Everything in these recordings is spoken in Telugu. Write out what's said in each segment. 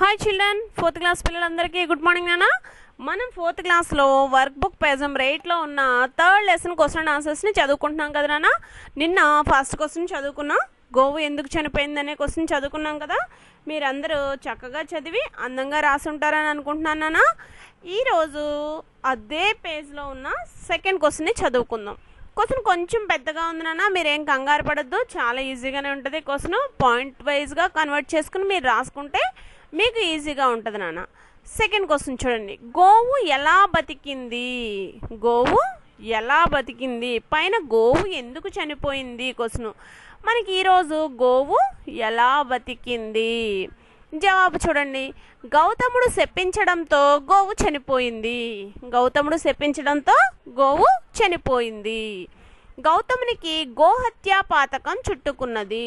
హాయ్ చిల్డ్రన్ ఫోర్త్ క్లాస్ పిల్లలందరికీ గుడ్ మార్నింగ్ నాన్న మనం ఫోర్త్ క్లాస్లో వర్క్ బుక్ పేజ్ నెంబర్ ఎయిట్లో ఉన్న థర్డ్ లెసన్ క్వశ్చన్ అండ్ ఆన్సర్స్ని చదువుకుంటున్నాం కదా నాన్న నిన్న ఫస్ట్ క్వశ్చన్ చదువుకున్నాం గోవు ఎందుకు చనిపోయింది అనే క్వశ్చన్ చదువుకున్నాం కదా మీరందరూ చక్కగా చదివి అందంగా రాసి ఉంటారని అనుకుంటున్నాను నాన్న ఈరోజు అదే పేజ్లో ఉన్న సెకండ్ క్వశ్చన్ని చదువుకుందాం క్వశ్చన్ కొంచెం పెద్దగా ఉంది నాన్న మీరేం కంగారు పడద్దు చాలా ఈజీగానే ఉంటుంది క్వశ్చన్ పాయింట్ వైజ్గా కన్వర్ట్ చేసుకుని మీరు రాసుకుంటే మీకు ఈజీగా ఉంటుంది నాన్న సెకండ్ క్వశ్చన్ చూడండి గోవు ఎలా బతికింది గోవు ఎలా బతికింది పైన గోవు ఎందుకు చనిపోయింది క్వశ్చన్ మనకి ఈరోజు గోవు ఎలా బతికింది జవాబు చూడండి గౌతముడు శపించడంతో గోవు చనిపోయింది గౌతముడు శపించడంతో గోవు చనిపోయింది గౌతమునికి గోహత్య పాతకం చుట్టుకున్నది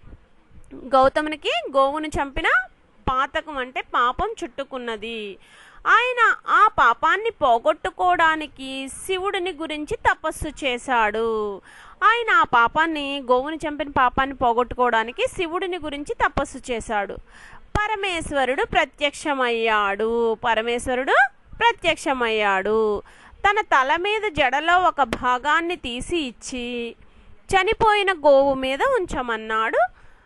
గౌతమునికి గోవును చంపిన పాతకం అంటే పాపం చుట్టుకున్నది ఆయన ఆ పాపాన్ని పోగొట్టుకోవడానికి శివుడిని గురించి తపస్సు చేశాడు ఆయన ఆ పాపాన్ని గోవుని చంపిన పాపాన్ని పోగొట్టుకోవడానికి శివుడిని గురించి తపస్సు చేశాడు పరమేశ్వరుడు ప్రత్యక్షమయ్యాడు పరమేశ్వరుడు ప్రత్యక్షమయ్యాడు తన తల మీద జడలో ఒక భాగాన్ని తీసి ఇచ్చి చనిపోయిన గోవు మీద ఉంచమన్నాడు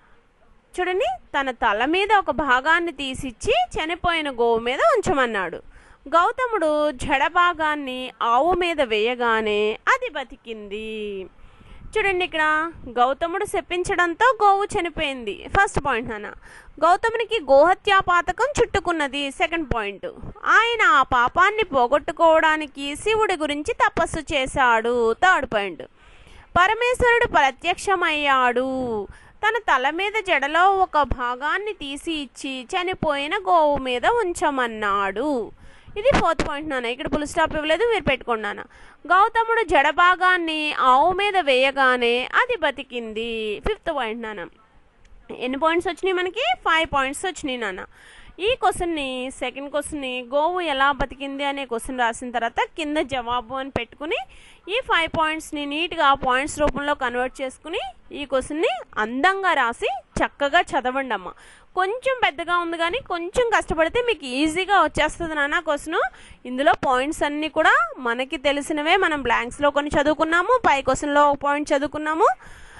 చూడండి తన తల మీద ఒక భాగాన్ని తీసిచ్చి చనిపోయిన గోవు మీద ఉంచమన్నాడు గౌతముడు జడ భాగాన్ని ఆవు మీద వేయగానే అది బతికింది చూడండి ఇక్కడ గౌతముడు శపించడంతో గోవు చనిపోయింది ఫస్ట్ పాయింట్ నాన్న గౌతమునికి గోహత్యా పాతకం చుట్టుకున్నది సెకండ్ పాయింట్ ఆయన ఆ పాపాన్ని పోగొట్టుకోవడానికి శివుడి గురించి తపస్సు చేశాడు థర్డ్ పాయింట్ పరమేశ్వరుడు ప్రత్యక్షమయ్యాడు తన తల మీద జడలో ఒక భాగాన్ని తీసి ఇచ్చి చనిపోయిన గోవు మీద ఉంచమన్నాడు ఇది ఫోర్త్ పాయింట్ నాన్న ఇక్కడ పుల్ స్టాప్ ఇవ్వలేదు మీరు పెట్టుకోండి నాన్న గౌతముడు జడ భాగాన్ని ఆవు మీద వేయగానే అది బతికింది ఫిఫ్త్ పాయింట్ నాన్న ఎన్ని పాయింట్స్ వచ్చినాయి మనకి ఫైవ్ పాయింట్స్ వచ్చినాయి నాన్న ఈ క్వశ్చన్ని సెకండ్ క్వశ్చన్ని గోవు ఎలా బతికింది అనే క్వశ్చన్ రాసిన తర్వాత కింద జవాబు అని పెట్టుకుని ఈ ఫైవ్ పాయింట్స్ని నీట్గా పాయింట్స్ రూపంలో కన్వర్ట్ చేసుకుని ఈ క్వశ్చన్ని అందంగా రాసి చక్కగా చదవండి అమ్మ కొంచెం పెద్దగా ఉంది కానీ కొంచెం కష్టపడితే మీకు ఈజీగా వచ్చేస్తుంది నాన్న క్వశ్చన్ ఇందులో పాయింట్స్ అన్నీ కూడా మనకి తెలిసినవే మనం బ్లాంక్స్లో కొన్ని చదువుకున్నాము పై క్వశ్చన్లో ఒక పాయింట్ చదువుకున్నాము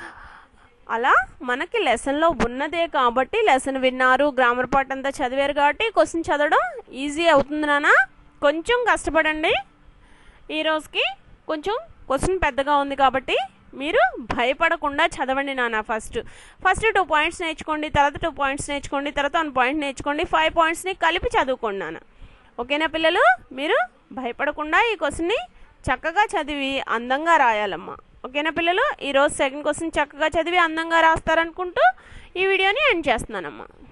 అలా మనకి లెసన్లో ఉన్నదే కాబట్టి లెసన్ విన్నారు గ్రామర్ పార్ట్ అంతా చదివారు కాబట్టి క్వశ్చన్ చదవడం ఈజీ అవుతుంది నాన్న కొంచెం కష్టపడండి ఈ రోజుకి కొంచెం క్వశ్చన్ పెద్దగా ఉంది కాబట్టి మీరు భయపడకుండా చదవండి నాన్న ఫస్ట్ ఫస్ట్ టూ పాయింట్స్ నేర్చుకోండి తర్వాత టూ పాయింట్స్ నేర్చుకోండి తర్వాత వన్ పాయింట్ నేర్చుకోండి ఫైవ్ పాయింట్స్ని కలిపి చదువుకోండి నాన్న ఓకేనా పిల్లలు మీరు భయపడకుండా ఈ క్వశ్చన్ని చక్కగా చదివి అందంగా రాయాలమ్మా ఓకేనా పిల్లలు ఈరోజు సెకండ్ క్వశ్చన్ చక్కగా చదివి అందంగా రాస్తారనుకుంటూ ఈ వీడియోని ఎండ్ చేస్తున్నానమ్మా